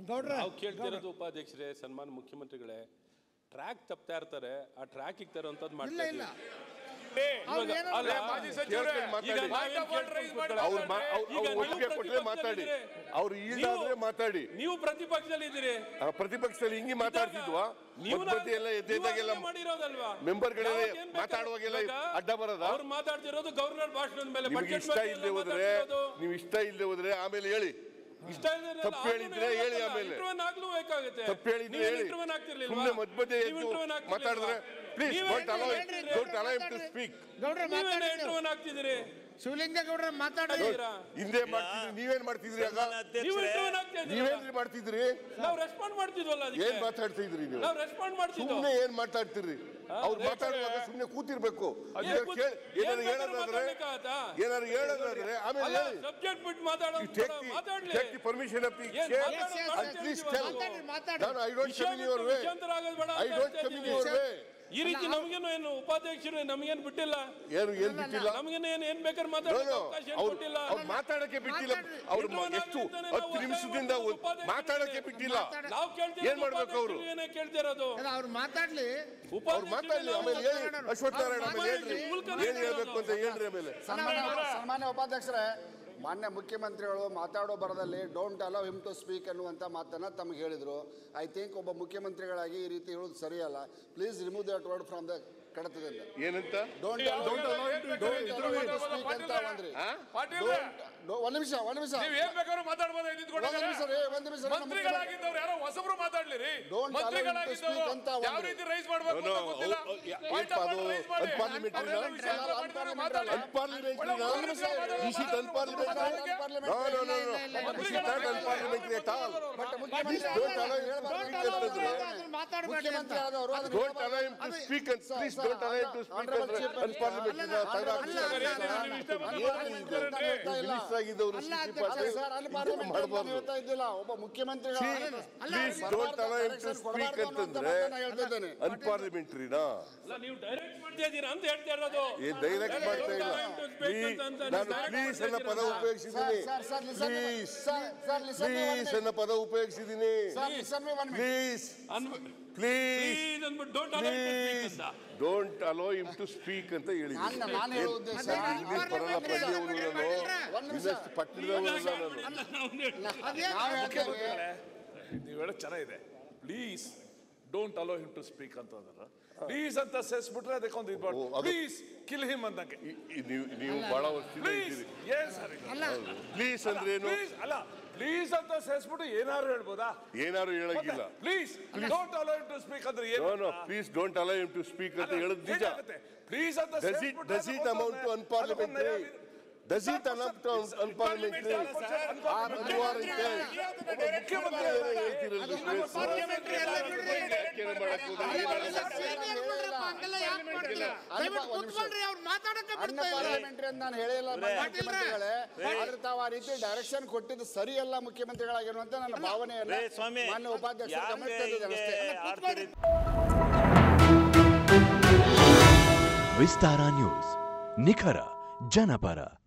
ಗೌಡ್ರ ನಾವು ಕೇಳ್ತಿರೋದು ಉಪಾಧ್ಯಕ್ಷರೇ ಸನ್ಮಾನ ಮುಖ್ಯಮಂತ್ರಿಗಳೇ ಟ್ರ್ಯಾಕ್ ತಪ್ತಾ ಇರ್ತಾರೆ ಆ ಟ್ರ್ಯಾಕ್ ತರುವಂತದ್ದು ಇಲ್ಲ ಮಾಡ್ತಾ ಇಲ್ಲ ಇದ್ದೀವಿ. ಅವ್ರು ಇವಾಗ- ಏನೋ ಅಲ್ಲ, ಮಾಜಿ ಸಚಿವರೇ, ಈಗ ಮಾತಾಡಿ. ನಾವೇನ್ ಕೇಳ್ಕೊಂಡು ಅವ್ರು ಮಾ- ಅವ್ರು- ಈಗ ಅವ್ರು ನೀವು ಒಪ್ಪಿಗೆ ಕೊಟ್ಟರೆ ಮಾತಾಡಿ ಪ್ರತಿಪಕ್ಷದಲ್ಲಿದ್ದೀರಿ. ಅವ್ರು ಈಡಾದ್ರೆ ನೀವು- ಮಾತಾಡಿ ನೀವು ಪ್ರತಿಪಕ್ಷದಲ್ಲಿ ಇದ್ದೀರಿ ಆ ಪ್ರತಿಪಕ್ಷದಲ್ಲಿ ಹಿಂಗೆ ಮಾತಾಡ್ತಿದ್ವಾ ನೀವು ಮಧ್ಯ ಎಲ್ಲ ಎದ್ದೆದ್ದಾಗೆಲ್ಲ ನೀವು ಮಾಡಿರೋದಲ್ವಾ ಮೆಂಬರ್ಗಳೆಲ್ಲ ಯಾವಾಗ ಏನ್ ಬೇಕಾದ್ರೂ ಮಾತಾಡುವಾಗೆಲ್ಲ ಇವಾಗ ಅಡ್ಡ ಬರೋದಾ? ಅವ್ರು ಮಾತಾಡ್ತಿರೋದು ಗವರ್ನರ್ ಭಾಷಣದ ಮೇಲೆ ನಿಮ್ಗೆ budget ಇಷ್ಟ ಬಗ್ಗೆ ಇಲ್ಲದೆ ಎಲ್ಲ ಹೋದ್ರೆ ಮಾತಾಡ್ತಿರೋದು. ನೀವು ಇಷ್ಟ ಇಲ್ಲದೆ ಹೋದ್ರೆ ಆಮೇಲೆ ಹೇಳಿ ಇಷ್ಟ ಇಲ್ದಿದ್ರೆ ತಪ್ಪು ಆದ್ರೂ ಹೇಳಿದ್ರೆ ಹೇಳಿ ಹೇಳ್ಬೇಕಲ್ಲ, ಆಮೇಲೆ. intervene ಆಗ್ಲೂ ಬೇಕಾಗುತ್ತೆ ತಪ್ಪು ಹೇಳಿದ್ರೆ ನೀವೇನ್ ಹೇಳಿ intervene ಆಗ್ತಿರ್ಲಿಲ್ವಾ? ಸುಮ್ಮನೆ ಮಧ್ಯ ಮಧ್ಯೆ ನೀವು ಎದ್ದು intervene ಆಗ್ತಿರ್ಲಿಲ್ವಾ? ಮಾತಾಡಿದ್ರೆ ಪ್ಲೀಸ್ ನೀವೇ ಡೋಂಟ್ ಅಲೋ ಹೇಳ್ರಿ, ಡೋಂಟ್ ಅಲೋ ಟು ಸ್ಪೀಕ್ ಗೌಡ್ರ ನೀವೇನ್ ಮಾತಾಡಿ intervene ಆಗ್ತಿದ್ದೀರಿ ಶಿವಲಿಂಗ ಗೌಡ್ರ ಮಾತಾಡಿ ಹೇಳ್ತೀರಾ? ಹಿಂದೆ ಮಾಡ್ತಿದ್ರಿ ನೀವೇನ್ ಮಾಡ್ತಿದ್ರಿ ಆಗ ನೀವು intervene ಆಗ್ತಾ ಇದ್ದೀರಲ್ಲ? ನೀವೇನ್ರಿ ಮಾಡ್ತಿದ್ರಿ ನಾವು ರೆಸ್ಪಾಂಡ್ ಮಾಡ್ತಿದ್ವಲ್ಲ ಏನ್ ಅದಕ್ಕೆ ಮಾತಾಡ್ತಾ ಇದ್ರಿ ನೀವು ನಾವು ರೆಸ್ಪಾಂಡ್ ಮಾಡ್ತಿದ್ವು ಸುಮ್ನೆ ಏನ್ ಮಾತಾಡ್ತಿರ್ರಿ ಅವ್ರು ಮಾತಾಡುವಾಗ ಸುಮ್ನೆ ಕೂತಿರ್ಬೇಕು ಏನ್ ಕೂತ್- ಕೇಳ್- ಏನಾದ್ರು ಏನ್ ಬೇಕಾದ್ರೂ ಹೇಳೋದಾದ್ರೆ ಮಾತಾಡ್ಲಿಕ್ಕಾಗತ್ತಾ? ಏನಾದ್ರು ಹೇಳೋದಾದ್ರೆ ಆಮೇಲೆ ಅಲ್ಲ ಹೇಳಿ ಸಬ್ಜೆಕ್ಟ್ ಬಿಟ್ಟು ಮಾತಾಡೋದು You take ಕೂಡ the, ಮಾತಾಡ್ಲಿ take the permission of the ಏನ್ chair ಮಾತಾಡೋದು yes, ಮಾಡ್ತಾ yes, please ಇದ್ದೀವಿ tell. ನಾವು. ಮಾತಾಡಿ ಮಾತಾಡಿ ನಾನು ಐ ಡೋಂಟ್ ವಿಷಯ ಕಮ್ ಇನ್ ಯುವರ್ ಬಿಟ್ಟು ವೇ ವಿಷಯಾಂತರ ಆಗೋದು ಬೇಡ ಐ ಅಂತ ಡೋಂಟ್ ಹೇಳ್ತಾ ಕಮ್ ಇನ್ ಇದ್ದೀವಿ. ಯುವರ್ ವೇ ಈ ರೀತಿ ನಮಗೇನು ಏನು ಉಪಾಧ್ಯಕ್ಷರು ನಮಗೇನು ಬಿಟ್ಟಿಲ್ಲ ಏನು ಏನ್ ಬಿಟ್ಟಿಲ್ಲ ನಮಗೇನು ಏನ್ ಏನ್ ಬೇಕಾದ್ರೆ No, ಮಾತಾಡೋಕೆ no. ಅವಕಾಶ ಏನ್ ಅವ್ರು ಕೊಟ್ಟಿಲ್ಲ ಅವ್ರು ಮಾತಾಡಕ್ಕೆ ಬಿಟ್ಟಿಲ್ಲ ಮಾತಾಡ್ರಿ. ಅವ್ರು ಇಂಟರ್ವ್ಯೂ ಎಷ್ಟು ಆಗ್ಲಿ ಅಂತಾನೆ ಹತ್ತು ನಾವು ನಿಮಿಷದಿಂದ ಒತ್ತಾಯ ಒಂದ್- ಮಾಡ್ತಿರೋದು ಮಾತಾಡಕ್ಕೆ ಬಿಟ್ಟಿಲ್ಲ ಮಾತಾಡ- ನಾವು ಕೇಳ್ತಿರೋದು ಏನ್ ಮಾಡ್ಬೇಕು ಅವ್ರು? ಉಪಾಧ್ಯಕ್ಷರು ಏನೇ ಕೇಳ್ತಿರೋದು ಅಲ್ಲ, ಅವ್ರು ಮಾತಾಡ್ಲಿ ಅವ್ರು ಮಾತಾಡ್ಲಿ ಆಮೇಲೆ ಹೇಳಿ ಅಶ್ವಥ್ ನಾರಾಯಣ ಆಮೇಲೆ ಹೇಳ್ರಿ ಏನ್ ಹೇಳ್ಬೇಕು ಅಂತ ಹೇಳ್ರಿ ಆಮೇಲೆ ಸನ್ಮಾನ್ಯ ಸನ್ಮಾನ್ಯ ಉಪಾಧ್ಯಕ್ಷರೇ ಮಾನ್ಯ ಮುಖ್ಯಮಂತ್ರಿಗಳು ಮಾತಾಡೋ ಬರದಲ್ಲಿ don't allow him to speak ಅನ್ನುವಂಥ ಮಾತನ್ನ ತಮಗೆ ಹೇಳಿದರು ಐ ಥಿಂಕ್ ಒಬ್ಬ ಮುಖ್ಯಮಂತ್ರಿಗಳಾಗಿ ಈ ರೀತಿ ಹೇಳೋದು ಸರಿಯಲ್ಲ please remove that word from the ಕಡತದಿಂದ ಏನಂತ don't don't allow him to speak ಅಂತ ಅಂದ್ರಿ ಪಾಟೀಲ್ ಒಂದ್ ನಿಮಿಷ ಒಂದ್ ನಿಮಿಷ ನೀವ್ ಏನ್ ಬೇಕಾದ್ರೂ ಮಾತಾಡ್ಬೋದು ಒಂದ್ ನಿಮಿಷ ರೀ ಒಂದ್ ನಿಮಿಷ ರೀ, ನಮ್ಮ ಮಂತ್ರಿಗಳಾಗಿದ್ದವ್ರು ಯಾರೋ ಹೊಸಬ್ರು ಮಾತಾಡ್ಲಿರಿ Don't allow him to speak ಮಂತ್ರಿಗಳಾಗಿದ್ದವರು ಅಂತ ಯಾವ ಒಂದ್ರಿ. ರೀತಿ ರೈಸ್ ಮಾಡ್ಬೇಕು No, ಅಂತ no, ಗೊತ್ತಿಲ್ಲ ಅವ್- ಅವ್- ಯಾ- Point ಏನಪ್ಪ of ಅದು? order raise ಮಾಡಿ. unparliamentary ಅದೇನೋ ನಾ? ವಿಷಯ ಅಂತ ಮಾಡಿದ್ರೆ ಮಾತಾಡಿ. ಅನ್ಪಾರ್ಲಿಮೆಂಟ್ರಿ ಒಳ್ಳೆ ಒಳ್ಳೆ ವಿಷಯ ಮಾತಾಡೋದು. Is it unparliamentary? No, no, no, no. This is not unparliamentary at all. But ಮುಖ್ಯಮಂತ್ರಿ Don't allow him to ಹೇಳ್ಬಾರ್ದು speak ಅಂತ ಅಂತಂದ್ರೆ ಹೇಳಿದ್ರೆ ಮಾತಾಡಬೇಡಿ ಅಂತ ಮುಖ್ಯಮಂತ್ರಿ ಆದವರು ಅದನ್ನ Don't allow him to speak and please don't allow him to speak Honorable ಅಂದ್ರೆ Chief Minister. unparliamentary ನ ತಗದು ಅಲ್ಲ, ಅಲ್ಲ, ಹಾಕ್ತಾರೆ. ಅಲ್ಲ, ನೀವು ಇಷ್ಟ ಬಂದ ಏನು ಮಾತಾಡಿ ಇದು? ಅಂತ ಹೇಳ್ತಾ ಇಲ್ಲ. ಮಿನಿಸ್ಟರ್ ಆಗಿದ್ದವರು ಅಲ್ಲ, ಸಿ ಅಧ್ಯಕ್ಷ, ಪಿ ಪಾಟೀಲ್ ಸರ್ ಅಲ್ಲಿ ಪಾರ್ಲಿಮೆಂಟ್ ಅಂತ ಮಾಡಬಾರ್ದು ಹೇಳ್ತಾ ಇದ್ದಿಲ್ಲ ಒಬ್ಬ ಮುಖ್ಯಮಂತ್ರಿಗಳು please don't allow him to speak ಅಂತಂದ್ರೆ ಹೇಳ್ತಿದ್ದೇನೆ ಅನ್ಪಾರ್ಲಿಮೆಂಟ್ರಿನಾ ಅಲ್ಲ ನೀವು ಡೈರೆಕ್ಟ್ ಮಾಡ್ತಾ ಇದ್ದೀರಾ ಅಂತ ಹೇಳ್ತಾ ಇರೋದು ಏ ಡೈರೆಕ್ಟ್ ಮಾಡ್ತಾ ಇಲ್ಲ ಪ್ಲೀಸ್ ನಾನು ಪ್ಲೀಸ್ ಅನ್ನೋ ಪದ ಉಪಯೋಗಿಸಿದ್ದೀನಿ sir sir listen please sir sir listen please ಅನ್ನೋ ಪದ ಉಪಯೋಗಿಸಿದ್ದೀನಿ sir listen me one please please please ಅಂದ್ಬಿಟ್ಟು don't allow please don't allow him to speak ಅಂತ ನಾನು ಹೇಳಿದ್ದೀನಿ ನಾನು ಹೇಳೋ ಉದ್ದೇಶ ಅದೇನು ಇಂಗ್ಲಿಷ್ ಬರಲ್ಲ ಪ್ರಜ್ಞೆಯವರು ನಾನು ಒಂದ್ ನಿಮಿಷ ಇನ್ನಷ್ಟು ಪಟ್ಟಣದವರು ನಾನು ಅದೇನು ನಾವು ಹೇಳ್ತೇವೆ ನೀವು ಹೇಳೋದು ಚೆನ್ನಾಗಿದೆ please don't allow him to speak ಅಂತ ಪ್ಲೀಸ್ ಅಂತ ಸೇರಿಸ್ಬಿಟ್ರೆ ಅದಕ್ಕೊಂದು ಇದು ಓ, ಅದು- ಪ್ಲೀಸ್ ಕಿಲ್ ಹಿಮ್ ಅಂದಂಗೆ ಈ- ಈ- ನೀವು ನೀವು ಬಹಳ ವರ್ಷದಿಂದ ಪ್ಲೀಸ್ ಇದ್ದೀರಿ ಏನ್ ಸರ್ ಅಲ್ಲ ಪ್ಲೀಸ್ ಅಂದ್ರೆ ಏನು ಪ್ಲೀಸ್ ಅಲ್ಲ ಪ್ಲೀಸ್ ಅಂತ ಸೇರಿಸ್ಬಿಟ್ಟು ಏನಾದ್ರು ಹೇಳ್ಬೋದಾ ಏನಾರು ಹೇಳಂಗಿಲ್ಲ please don't allow him to speak ಅಂದ್ರೆ ಏನು no no please don't allow him to speak ಅಂತ ಹೇಳೋದು ನಿಜ ಪ್ಲೀಸ್ ಅಂತ ಡಸ್ ಇಟ್ ಸೇರ್ಸ್ಬಿಟ್ರೆ ಡಸ್ ಇಟ್ ಅದಕ್ಕೊಂದು ಅಮೌಂಟ್ ಟು ಅನ್ಪಾರ್ಲಿಮೆಂಟ್ರಿ ಅದಕ್ಕೊಂದು does it amount to unparliamentary are you are ಮುಖ್ಯಮಂತ್ರಿ ಹೇಳ್ತಿರಲ್ಲ ಪಾರ್ಲಿಮೆಂಟ್ರಿ ಎಲ್ಲ ಬಿಡ್ರಿ. ವ್ಯಾಖ್ಯಾನ ಮಾಡಕ್ ಹೋದ್ರೆ ಏನಾಗಲ್ಲ. ಸೀನಿಯರ್ ಬಿಡ್ರಪ್ಪ, ಹಂಗೆಲ್ಲ ಯಾಕ್ ಮಾಡ್ತೀರಾ? ದಯವಿಟ್ಟು ಕೂತ್ಕೊಳ್ರಿ, ಅವ್ರು ಮಾತಾಡಕ್ಕೆ ಅನ್ನ ಬಿಡ್ತಾ ಇಲ್ಲ. ಪಾರ್ಲಿಮೆಂಟ್ರಿ ಅಂತ ನಾನು ಹೇಳಿಲ್ಲ ಮಾನ್ಯ ಮುಖ್ಯಮಂತ್ರಿಗಳೇ ಆದ್ರೆ ತಾವು ಆ ರೀತಿ ಡೈರೆಕ್ಷನ್ ಕೊಟ್ಟಿದ್ದು ಸರಿಯಲ್ಲ ಮುಖ್ಯಮಂತ್ರಿಗಳಾಗಿರುವಂತ ನನ್ನ ಭಾವನೆಯನ್ನ ರೇ ಸ್ವಾಮಿ ಮಾನ್ಯ ಉಪಾಧ್ಯಕ್ಷರು ಯಾಕೆ ಗಮನಿಸ್ತಾ ಇದ್ದೇನೆ ಹಿಂಗೆ ಅಷ್ಟೇ ಆಡ್ತೀರಿ? ವಿಸ್ತಾರ ನ್ಯೂಸ್ ನಿಖರ ಜನಪರ